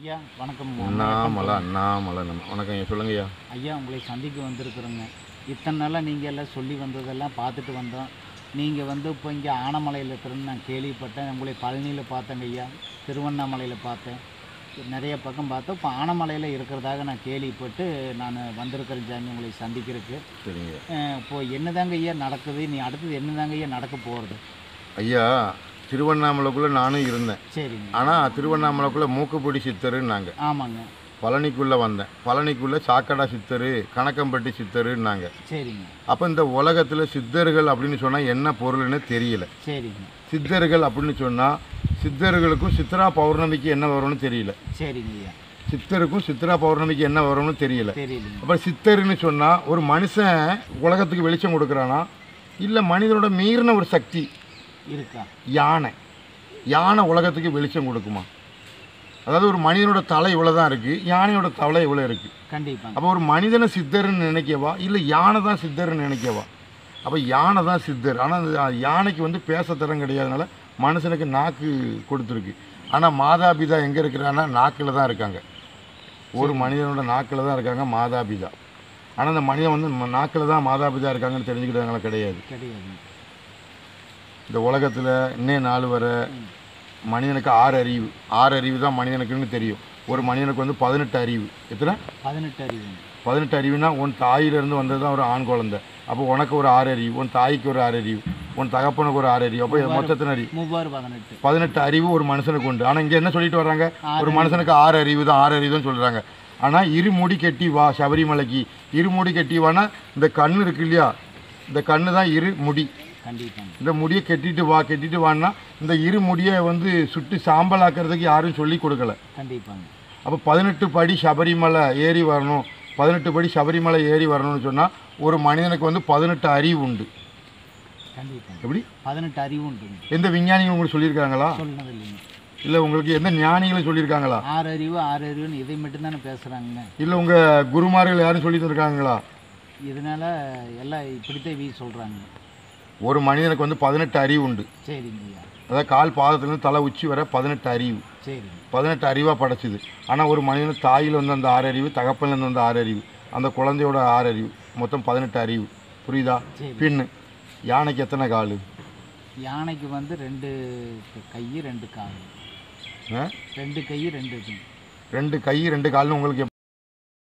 ஐயா வணக்கம் அண்ணாமலை அண்ணாமலை நம்ம வணக்கம் ஐயா சொல்லுங்க ஐயா ஐயா உங்களை சந்திக்க வந்திருக்கிறோங்க இத்தனை நாளாக நீங்கள் எல்லாம் சொல்லி வந்ததெல்லாம் பார்த்துட்டு வந்தோம் நீங்கள் வந்து இப்போ இங்கே ஆனமலையில் இருக்கிறேன்னு நான் கேள்விப்பட்டேன் உங்களை பழனியில் பார்த்தேங்க ஐயா திருவண்ணாமலையில் பார்த்தேன் நிறைய பக்கம் பார்த்தோம் இப்போ ஆனமலையில் இருக்கிறதாக நான் கேள்விப்பட்டு நான் வந்திருக்கிறேன் சாமி உங்களை சந்திக்கிறதுக்கு சரிங்க அஹ் இப்போ என்னதாங்க ஐயா நடக்குது நீ அடுத்தது என்னதாங்க ஐயா நடக்க போகிறது ஐயா திருவண்ணாமலைக்குள்ளே நானும் இருந்தேன் சரிங்க ஆனால் திருவண்ணாமலைக்குள்ளே மூக்குப்பொடி சித்தருன்னாங்க ஆமாங்க பழனிக்குள்ளே வந்தேன் பழனிக்குள்ளே சாக்கடா சித்தரு கணக்கம்பட்டி சித்தருன்னாங்க சரிங்க அப்போ இந்த உலகத்தில் சித்தர்கள் அப்படின்னு சொன்னால் என்ன பொருள்னு தெரியல சரிங்க சித்தர்கள் அப்படின்னு சொன்னால் சித்தர்களுக்கும் சித்ரா பௌர்ணமிக்கு என்ன வரும்னு தெரியல சரிங்க ஐயா சித்தருக்கும் சித்ரா பௌர்ணமிக்கு என்ன வரும்னு தெரியல தெரியலைங்க அப்புறம் சித்தர்னு சொன்னால் ஒரு மனுஷன் உலகத்துக்கு வெளிச்சம் கொடுக்குறானா இல்லை மனிதனோட மீறின ஒரு சக்தி இருக்கா யானை யானை உலகத்துக்கு வெளிச்சம் கொடுக்குமா அதாவது ஒரு மனிதனோட தலை இவ்வளோ தான் இருக்குது யானையோட தலை இவ்வளோ இருக்குது கண்டிப்பாங்க அப்போ ஒரு மனிதனை சித்தர்னு நினைக்கவா இல்லை யானை தான் சித்தர்னு நினைக்கவா அப்போ யானை தான் சித்தர் ஆனால் அந்த யானைக்கு வந்து பேச தரம் கிடையாதனால மனுஷனுக்கு நாக்கு கொடுத்துருக்கு ஆனால் மாதாபிதா எங்கே இருக்கிறான்னா நாக்கில் தான் இருக்காங்க ஒரு மனிதனோட நாக்கில் தான் இருக்காங்க மாதாபிதா ஆனால் அந்த மனிதன் வந்து நாக்கில் தான் மாதாபிதா இருக்காங்கன்னு தெரிஞ்சுக்கிட்டாங்களா கிடையாது கிடையாதுங்க இந்த உலகத்தில் இன்னே நாள் வர மனிதனுக்கு ஆறு அறிவு ஆறு அறிவு தான் மனிதனுக்குன்னு தெரியும் ஒரு மனிதனுக்கு வந்து பதினெட்டு அறிவு எத்தனை பதினெட்டு அறிவுங்க பதினெட்டு அறிவுனா உன் தாயிலிருந்து வந்தது தான் ஒரு ஆண் குழந்தை அப்போ உனக்கு ஒரு ஆறு அறிவு உன் தாய்க்கு ஒரு ஆறு அறிவு உன் தகப்பனுக்கு ஒரு ஆறு அறிவு அப்போ மொத்தத்தின் அறிவு மூவாறு பதினெட்டு பதினெட்டு அறிவு ஒரு மனுஷனுக்கு உண்டு ஆனால் இங்கே என்ன சொல்லிட்டு வர்றாங்க ஒரு மனுஷனுக்கு ஆறு அறிவு தான் ஆறு அறிவு தான் சொல்கிறாங்க ஆனால் இருமுடி கட்டி வா சபரிமலைக்கு இருமுடி கட்டி வானா இந்த கண் இருக்கு இல்லையா இந்த கண்ணு தான் இரு முடி கண்டிப்பாங்க இந்த முடியை கட்டிட்டு வா கட்டிட்டு வான்னா இந்த இரு முடியை வந்து சுட்டு சாம்பலாக்கிறதுக்கு யாரும் சொல்லி கொடுக்கல கண்டிப்பாங்க அப்போ பதினெட்டு படி சபரிமலை ஏறி வரணும் பதினெட்டு படி சபரிமலை ஏறி வரணும்னு சொன்னால் ஒரு மனிதனுக்கு வந்து பதினெட்டு அறிவு உண்டு கண்டிப்பாங்க எப்படி பதினெட்டு அறிவு உண்டுங்க எந்த விஞ்ஞானிகள் உங்களுக்கு சொல்லியிருக்காங்களா சொன்னது இல்லைங்க இல்லை உங்களுக்கு எந்த ஞானிகளும் சொல்லியிருக்காங்களா ஆறு அறிவு ஆறு அறிவுன்னு இதை மட்டும்தானே பேசுகிறாங்க இல்லை உங்கள் குருமார்கள் யாரும் சொல்லி தந்திருக்காங்களா இதனால எல்லாம் இப்படித்தான் வீ சொல்கிறாங்க ஒரு மனிதனுக்கு வந்து பதினெட்டு அறிவு உண்டு சரிங்க ஐயா அதாவது கால் பாதத்துலேருந்து தலை உச்சி வர பதினெட்டு அறிவு சரிங்க பதினெட்டு அறிவாக படைச்சிது ஆனால் ஒரு மனிதன் தாயில் வந்து அந்த ஆறு அறிவு தகப்பன்லேருந்து வந்து ஆறு அறிவு அந்த குழந்தையோட ஆறு அறிவு மொத்தம் பதினெட்டு அறிவு புரியுதா சரி பின்னு யானைக்கு எத்தனை கால் யானைக்கு வந்து ரெண்டு கை ரெண்டு கால் ஆ? ரெண்டு கை ரெண்டு இது ரெண்டு கை ரெண்டு கால்னு உங்களுக்கு